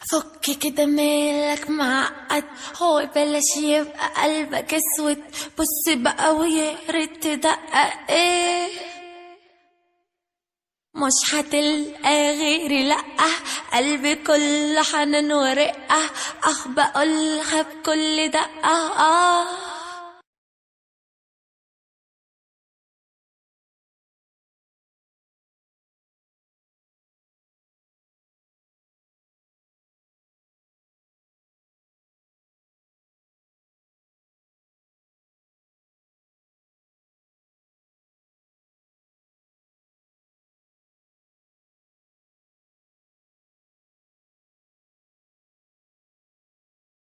فك كده مالك معقد هو بلاش يبقى قلبك اسود بص بقى ويا ريت تدقق ايه مش هتلقى غيري لأ قلبي كله حنان ورقة أخ بقولها بكل دقة آه